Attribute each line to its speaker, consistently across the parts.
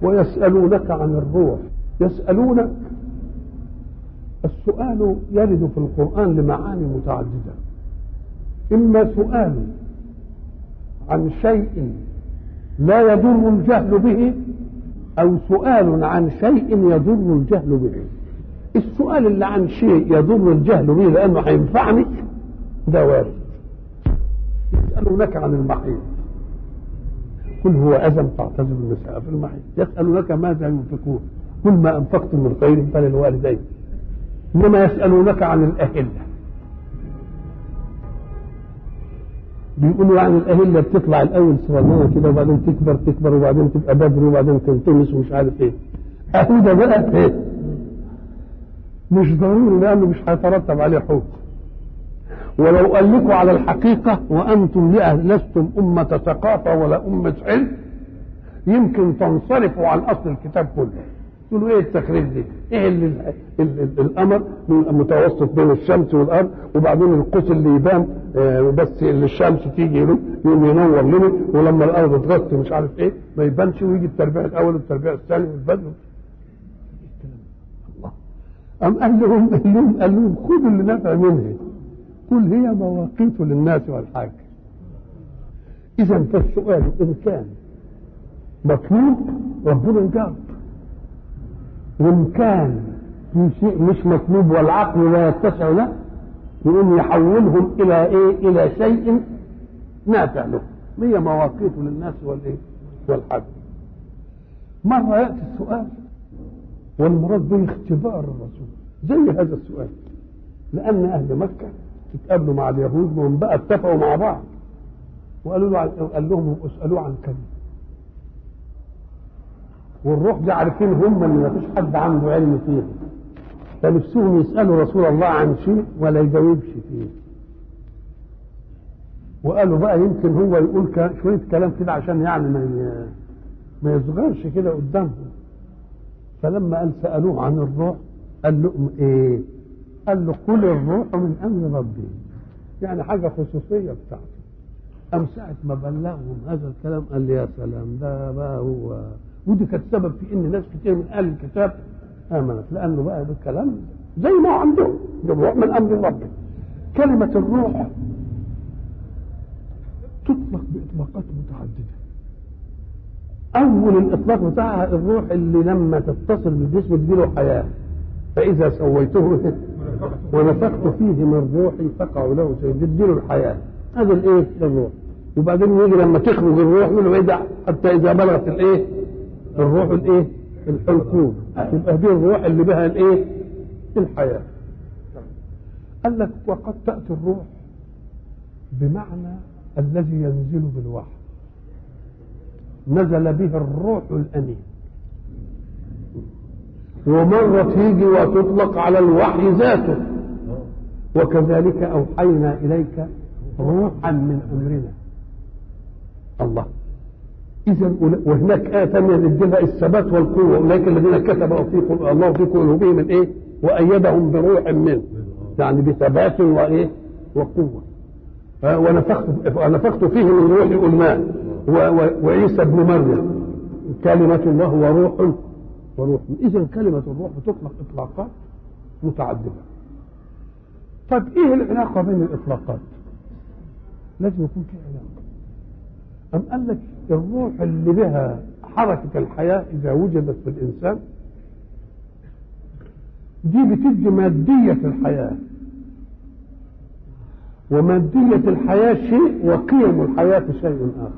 Speaker 1: ويسألونك عن الروح يسألونك السؤال يرد في القرآن لمعاني متعددة إما سؤال عن شيء لا يضر الجهل به أو سؤال عن شيء يضر الجهل به السؤال اللي عن شيء يضر الجهل به لأنه هينفعني ده وارد يسألونك عن المحيط قل هو أذى فاعتزلوا النساء في المحيط يسألونك ماذا ينفقون قل ما أنفقتم من خير فللوالدين إنما يسألونك عن الأهلة بيقولوا يعني الأهلة بتطلع الأول صغننة كده وبعدين تكبر تكبر وبعدين تبقى بدر وبعدين تنتمس ومش عارف إيه أهو ده بقى إيه مش ضروري لأنه مش هيترتب عليه حكم ولو قال لكم على الحقيقة وأنتم لستم أمة ثقافة ولا أمة علم يمكن تنصرفوا عن أصل الكتاب كله تقولوا ايه التخريج دي؟ ايه اللي ال ال ال القمر متوسط بين الشمس والارض وبعدين القوس اللي يبان آه بس اللي الشمس تيجي له يقوم ينور لنا ولما الارض تغطي مش عارف ايه ما يبانش ويجي التربيع الاول والتربيع الثاني والبدر الله أم قال لهم قال لهم قال لهم خذوا اللي نفع منها قل هي مواقيت للناس والحاج إذا فالسؤال إن كان مطلوب ربنا يجاوب وإن كان في شيء مش مطلوب والعقل لا يتسع له يقوم يحولهم إلى إيه؟ إلى شيء نافع له هي مواقيت للناس والإيه؟ والحج مرة يأتي السؤال والمراد به اختبار الرسول زي هذا السؤال لأن أهل مكة اتقابلوا مع اليهود وهم بقى اتفقوا مع بعض وقالوا له قال لهم اسألوه عن كذا والروح دي عارفين هم ان ما فيش حد عنده علم فيه فنفسهم يسالوا رسول الله عن شيء ولا يجاوبش فيه وقالوا بقى يمكن هو يقول شويه كلام كده عشان يعني ما ما يصغرش كده قدامهم فلما قال سالوه عن الروح قال لهم ايه؟ قال له قل الروح من امر ربي يعني حاجه خصوصيه بتاعته أم ساعة ما بلغهم هذا الكلام قال لي يا سلام ده بقى هو ودي كانت سبب في ان ناس كتير من اهل الكتاب امنت لانه بقى بالكلام زي ما هو عندهم الروح من امر ربك كلمه الروح تطلق باطلاقات متعدده اول الاطلاق بتاعها الروح اللي لما تتصل بالجسم تديله حياه فاذا سويته ونفخت فيه من روحي فقعوا له تديله الحياه هذا الايه الروح وبعدين يجي لما تخرج الروح يقول له ايه ده حتى اذا بلغت الايه الروح الايه الحلقوم يبقى دي الروح اللي بها الايه الحياه قال لك وقد تاتي الروح بمعنى الذي ينزل بالوحي نزل به الروح الامين ومرة تيجي وتطلق على الوحي ذاته وكذلك أوحينا إليك روحا من أمرنا الله إذا وهناك آية ثانية نديها الثبات والقوة أولئك الذين كتب في الله في قلوبهم من إيه؟ وأيدهم بروح منه يعني بثبات وإيه؟ وقوة ونفخت ونفخت فيه من روحي قلناه وعيسى ابن مريم كلمة الله وروح وروح إذا كلمة الروح بتطلق إطلاقات متعددة طب إيه العلاقة بين الإطلاقات؟ لازم يكون في علاقة أم قال لك الروح اللي بها حركة الحياة إذا وجدت في الإنسان دي بتدي مادية الحياة ومادية الحياة شيء وقيم الحياة شيء آخر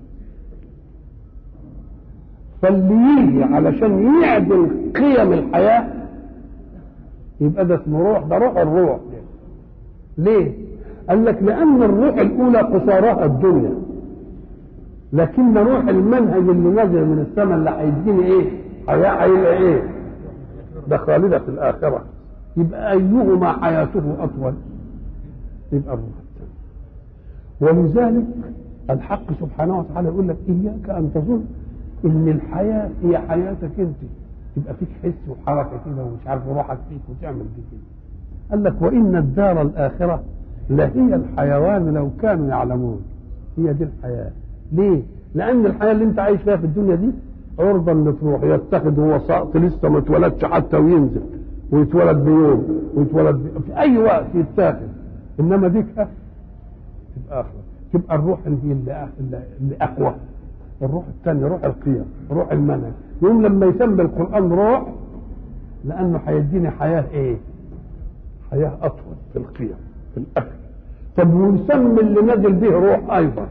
Speaker 1: فاللي يجي علشان يعدل قيم الحياة يبقى ده اسمه روح ده روح الروح ليه؟ قال لك لأن الروح الأولى قصارها الدنيا لكن روح المنهج اللي نازل من السماء اللي هيديني ايه؟ حياة هيبقى ايه؟ ده خالدة في الآخرة يبقى أيهما حياته أطول؟ يبقى الروح الثاني ولذلك الحق سبحانه وتعالى يقول لك إياك أن تظن إن الحياة هي حياتك أنت يبقى فيك حس وحركة كده ومش عارف روحك فيك وتعمل دي كده قال لك وإن الدار الآخرة لهي الحيوان لو كانوا يعلمون هي دي الحياة ليه؟ لأن الحياة اللي أنت عايش فيها في الدنيا دي عرضة ان تروح يتخذ هو ساقط لسه ما اتولدش حتى وينزل ويتولد بيوم ويتولد بي... في اي وقت يتاخذ انما ديك تبقى اخرى تبقى الروح اللي هي اللي, اللي اقوى الروح الثانية روح القيم روح المنهج يوم لما يسمي القرآن روح لأنه هيديني حياة إيه؟ حياة أطول في القيم في الأكل طب ويسمي اللي نزل به روح أيضا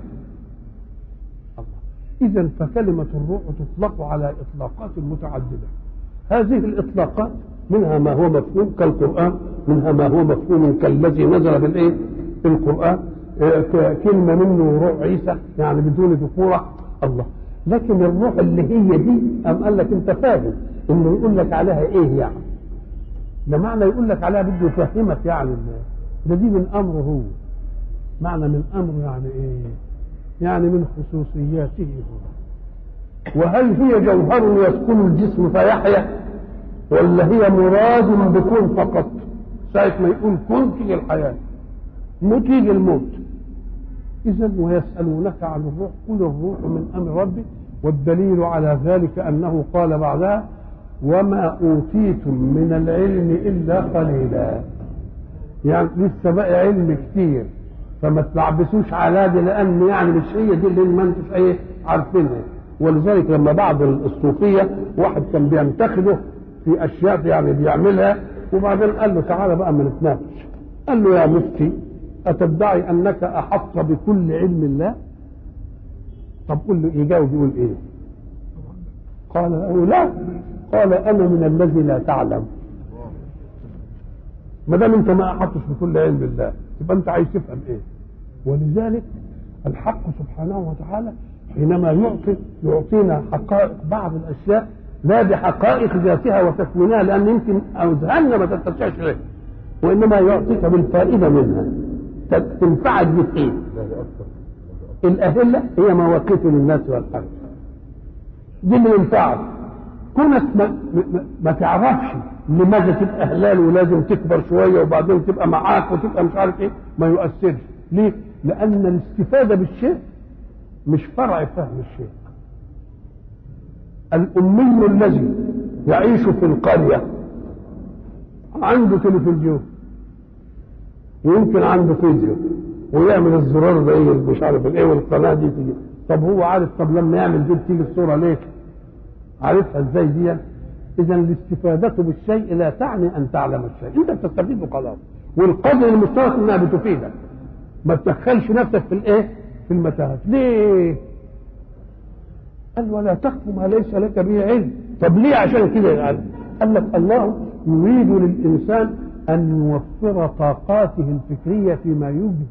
Speaker 1: إذا فكلمة الروح تطلق على إطلاقات متعددة هذه الإطلاقات منها ما هو مفهوم كالقرآن منها ما هو مفهوم كالذي نزل بالإيه؟ بالقرآن كلمة منه روح عيسى يعني بدون ذكورة الله لكن الروح اللي هي دي أم قال لك أنت فاهم إنه يقول لك عليها إيه يعني ده معنى يقول لك عليها بده يفهمك يعني ده دي من أمره هو معنى من أمره يعني إيه يعني من خصوصياته هو وهل هي جوهر يسكن الجسم فيحيا ولا هي مراد بكون فقط ساعة ما يقول كن تيجي الحياة موت يجي الموت إذا ويسألونك عن الروح قل الروح من أمر ربي والدليل على ذلك أنه قال بعدها وما أوتيتم من العلم إلا قليلا يعني لسه بقى علم كتير فما تلعبسوش على دي لأن يعني مش هي دي اللي ما انتوش ايه عارفينها ولذلك لما بعض الصوفية واحد كان بينتخده في أشياء يعني بيعملها وبعدين قال له تعالى بقى ما نتناقش قال له يا مفتي أتدعي أنك أحط بكل علم الله طب قل له يجاوب يقول إيه قال له لا قال أنا من الذي لا تعلم ما دام أنت ما أحطش بكل علم الله يبقى أنت عايز تفهم إيه ولذلك الحق سبحانه وتعالى حينما يعطي يعطينا حقائق بعض الأشياء لا بحقائق ذاتها وتكوينها لأن يمكن أذهاننا ما تتسعش إليه وإنما يعطيك بالفائدة منها تنفعك بايه الأهلة هي مواقيت للناس والحج دي اللي ينفعك كونك ما, ما, ما تعرفش لماذا تبقى هلال ولازم تكبر شويه وبعدين تبقى معاك وتبقى مش عارف ايه ما يؤثرش ليه؟ لأن الاستفادة بالشيء مش فرع فهم الشيء الأمي الذي يعيش في القرية عنده تلفزيون ويمكن عنده فيديو ويعمل الزرار زي مش عارف الايه والقناه دي تيجي طب هو عارف طب لما يعمل دي بتيجي الصوره ليه؟ عارفها ازاي دي؟ اذا الاستفاده بالشيء لا تعني ان تعلم الشيء، انت بتستفيد وخلاص والقدر المشترك انها بتفيدك ما تدخلش نفسك في الايه؟ في المتاهات، ليه؟ قال ولا تخف ما ليس لك به علم، طب ليه عشان كده قال؟ قال لك الله يريد للانسان أن يوفر طاقاته الفكرية فيما يجدي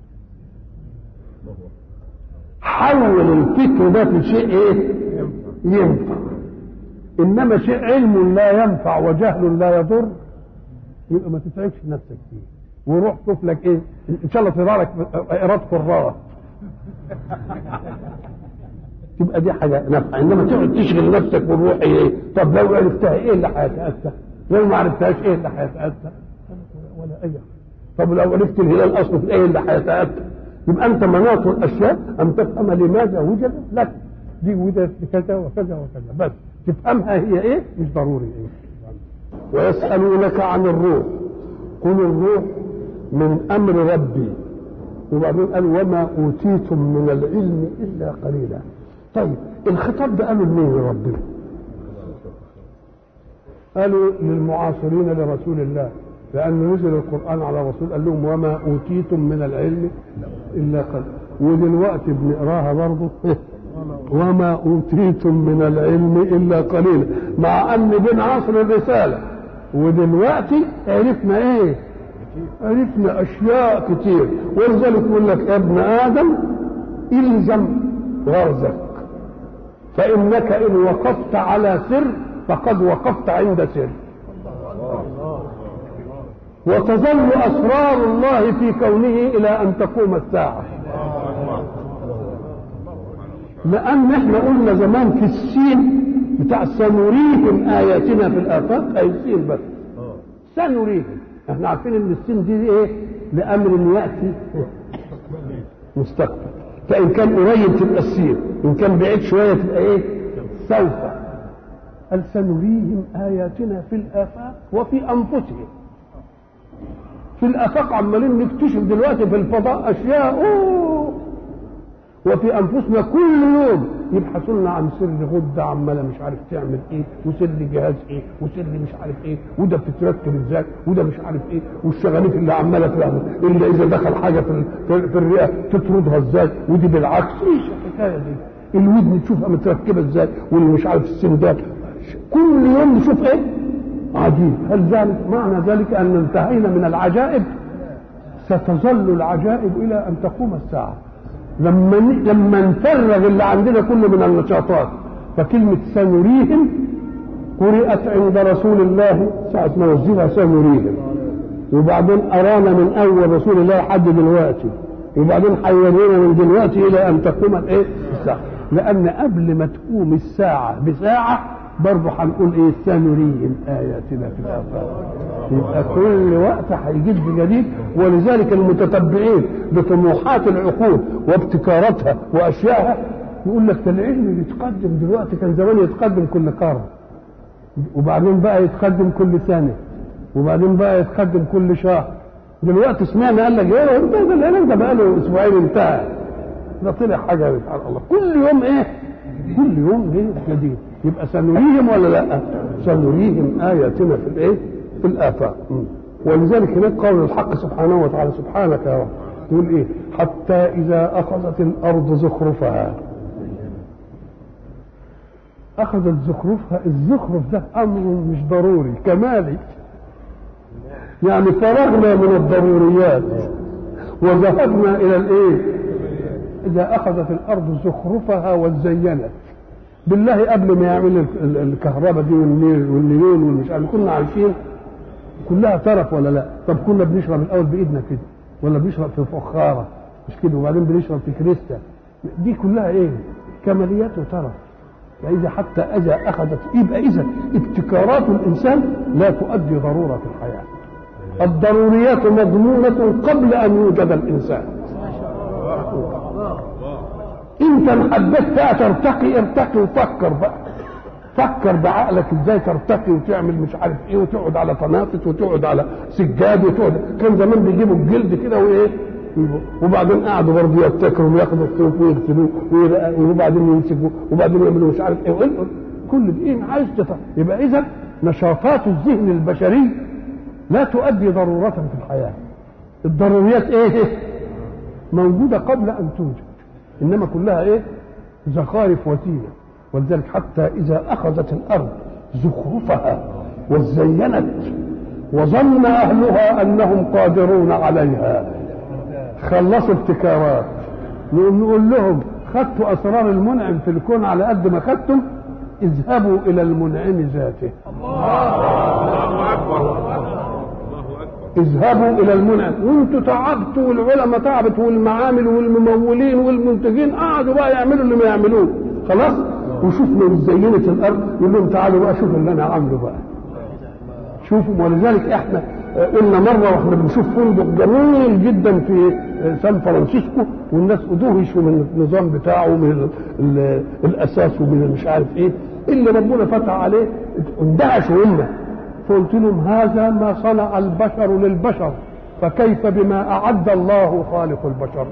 Speaker 1: حول الفكر ده في شيء ايه ينفع انما شيء علم لا ينفع وجهل لا يضر يبقى ما تتعبش نفسك فيه وروح شوف لك ايه ان شاء الله تطلع لك ايراد قراء تبقى دي حاجه نافعه انما تقعد تشغل نفسك والروح ايه طب لو عرفتها ايه اللي هيتاثر لو ما عرفتهاش ايه اللي هيتاثر ولا اي حاجه طب لو عرفت الهلال اصله في ايه اللي هيتاثر يبقى انت مناط الاشياء ان تفهم لماذا وجدت لك دي وجدت لكذا وكذا وكذا بس تفهمها هي ايه مش ضروري ايه ويسالونك عن الروح قل الروح من امر ربي وبعدين قال وما اوتيتم من العلم الا قليلا طيب الخطاب ده قالوا لمين ربنا قالوا للمعاصرين لرسول الله لأن نزل القرآن على رسول قال لهم وما أوتيتم من العلم إلا قليلا ودلوقتي بنقراها برضه وما أوتيتم من العلم إلا قليلا مع أن بين عصر الرسالة ودلوقتي عرفنا إيه؟ عرفنا أشياء كتير ولذلك يقول لك يا ابن آدم إلزم غرزك فإنك إن وقفت على سر فقد وقفت عند سر وتظل أسرار الله في كونه إلى أن تقوم الساعة لأن احنا قلنا زمان في السين بتاع سنريهم آياتنا في الآفاق أي السين بس سنريهم احنا عارفين ان السين دي ايه لأمر يأتي مستقبل فإن كان قريب تبقى السين إن كان بعيد شوية تبقى ايه سوف قال سنريهم آياتنا في الآفاق وفي أنفسهم في الآفاق عمالين نكتشف دلوقتي في الفضاء أشياء أوه وفي أنفسنا كل يوم يبحثوا لنا عن سر غدة عمالة مش عارف تعمل إيه وسر جهاز إيه وسر مش عارف إيه وده بتتركب إزاي وده مش عارف إيه والشغاليف اللي عمالة تعمل إلا إذا دخل حاجة في, في, في الرئة تطردها إزاي ودي بالعكس إيش الحكاية دي الودن تشوفها متركبة إزاي واللي مش عارف السندات كل يوم نشوف ايه عجيب هل ذلك معنى ذلك ان انتهينا من العجائب ستظل العجائب الى ان تقوم الساعه لما لما نفرغ اللي عندنا كله من النشاطات فكلمه سنريهم قرأت عند رسول الله ساعة ما نزلها سنريهم وبعدين أرانا من أول رسول الله لحد دلوقتي وبعدين حيرونا من دلوقتي إلى أن تقوم الإيه؟ الساعة لأن قبل ما تقوم الساعة بساعة برضه هنقول ايه سنريهم اياتنا في الافاق يبقى كل وقت هيجيب جديد ولذلك المتتبعين بطموحات العقول وابتكاراتها واشيائها يقول لك ده العلم بيتقدم دلوقتي كان زمان يتقدم كل قرن وبعدين بقى يتقدم كل سنه وبعدين بقى يتقدم كل شهر دلوقتي سمعنا قال لك ايه انت ده العلم ده بقى له اسبوعين انتهى ده طلع حاجه سبحان الله كل يوم ايه كل يوم ايه جديد يبقى سنريهم ولا لا سنريهم آياتنا في الايه في الآفاق ولذلك هناك قول الحق سبحانه وتعالى سبحانك يا رب يقول ايه حتى إذا أخذت الأرض زخرفها أخذت زخرفها الزخرف ده أمر مش ضروري كمالي يعني فرغنا من الضروريات وذهبنا إلى الإيه إذا أخذت الأرض زخرفها وزينت بالله قبل ما يعمل الكهرباء دي والنيون والمش عارف كنا عايشين كلها ترف ولا لا طب كنا بنشرب الاول بايدنا كده ولا بنشرب في فخاره مش كده وبعدين بنشرب في كريستا دي كلها ايه كماليات وترف فاذا حتى اذا اخذت يبقى اذا ابتكارات الانسان لا تؤدي ضروره في الحياه الضروريات مضمونه قبل ان يوجد الانسان انت ان حبيت بقى ترتقي ارتقي وفكر بقى فكر بعقلك ازاي ترتقي وتعمل مش عارف ايه وتقعد على طنافس وتقعد على سجاد وتقعد كان زمان بيجيبوا الجلد كده وايه وبعدين قعدوا برضه يبتكروا وياخدوا الصوف ويغسلوه وبعدين يمسكوا وبعدين يعملوا مش عارف ايه كل دي ايه عايز يبقى اذا نشاطات الذهن البشري لا تؤدي ضرورة في الحياة الضروريات ايه موجودة قبل ان توجد انما كلها ايه زخارف وزينه ولذلك حتى اذا اخذت الارض زخرفها وزينت وظن اهلها انهم قادرون عليها خلصوا ابتكارات نقول لهم خدتوا اسرار المنعم في الكون على قد ما خدتم اذهبوا الى المنعم ذاته الله اكبر اذهبوا الى المنعم وانتوا تعبتوا والعلماء تعبت والمعامل والممولين والمنتجين قعدوا بقى يعملوا اللي ما يعملوه خلاص وشوفنا زينت الارض يقول لهم تعالوا بقى شوفوا اللي انا عامله بقى شوفوا ولذلك احنا قلنا مره واحنا بنشوف فندق جميل جدا في سان فرانسيسكو والناس ادهشوا من النظام بتاعه من الاساس ومن مش عارف ايه اللي ربنا فتح عليه اندهشوا هم فقلت لهم هذا ما صنع البشر للبشر فكيف بما اعد الله خالق البشر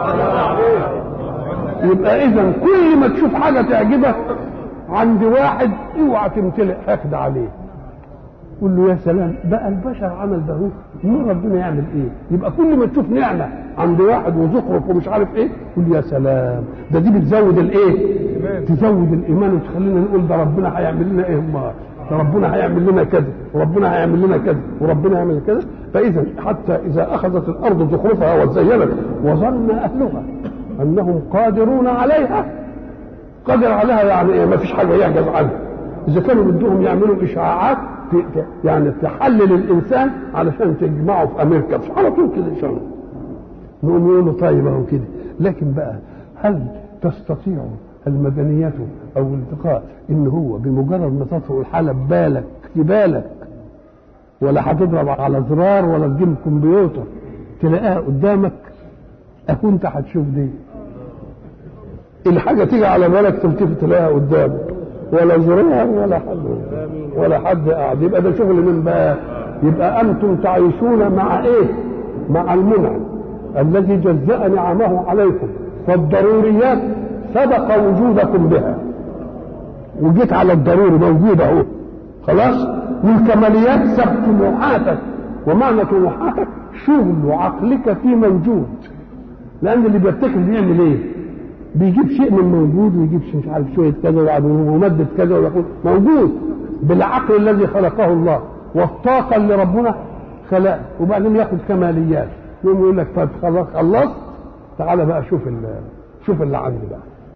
Speaker 1: يبقى اذا كل ما تشوف حاجه تعجبك عند واحد اوعى تمتلئ حقد عليه قول له يا سلام بقى البشر عمل ده مين ربنا يعمل ايه يبقى كل ما تشوف نعمه عند واحد وزخرف ومش عارف ايه قول يا سلام ده دي بتزود الايه تزود الايمان وتخلينا نقول ده ربنا هيعمل لنا ايه امال ده ربنا هيعمل لنا كذا وربنا هيعمل لنا كذا وربنا هيعمل كذا فاذا حتى اذا اخذت الارض زخرفها وزينت وظن اهلها انهم قادرون عليها قادر عليها يعني ايه ما فيش حاجه يعجز عنها اذا كانوا بدهم يعملوا اشعاعات يعني تحلل الانسان علشان تجمعه في امريكا مش على طول كده ان شاء الله نقوم يقولوا طيب اهو كده لكن بقى هل تستطيع المدنيات او الالتقاء ان هو بمجرد ما تطفئ الحاله ببالك في بالك ولا هتضرب على زرار ولا تجيب كمبيوتر تلاقيها قدامك اكون انت هتشوف دي الحاجه تيجي على بالك تلتفت تلاقيها قدامك ولا زرار ولا حد ولا حد قاعد يبقى ده شغل من بقى يبقى انتم تعيشون مع ايه مع المنعم الذي جزأ نعمه عليكم فالضروريات سبق وجودكم بها وجيت على الضروري موجود اهو خلاص والكماليات سب طموحاتك ومعنى طموحاتك شغل عقلك في موجود لان اللي بيبتكر بيعمل ايه بيجيب شيء من موجود ويجيب شيء مش عارف شويه كذا ومادة كذا ويقول موجود بالعقل الذي خلقه الله والطاقه اللي ربنا خلقها وبعدين ياخد كماليات يقوم يقول لك طيب خلاص خلصت تعالى بقى شوف شوف اللي عندي بقى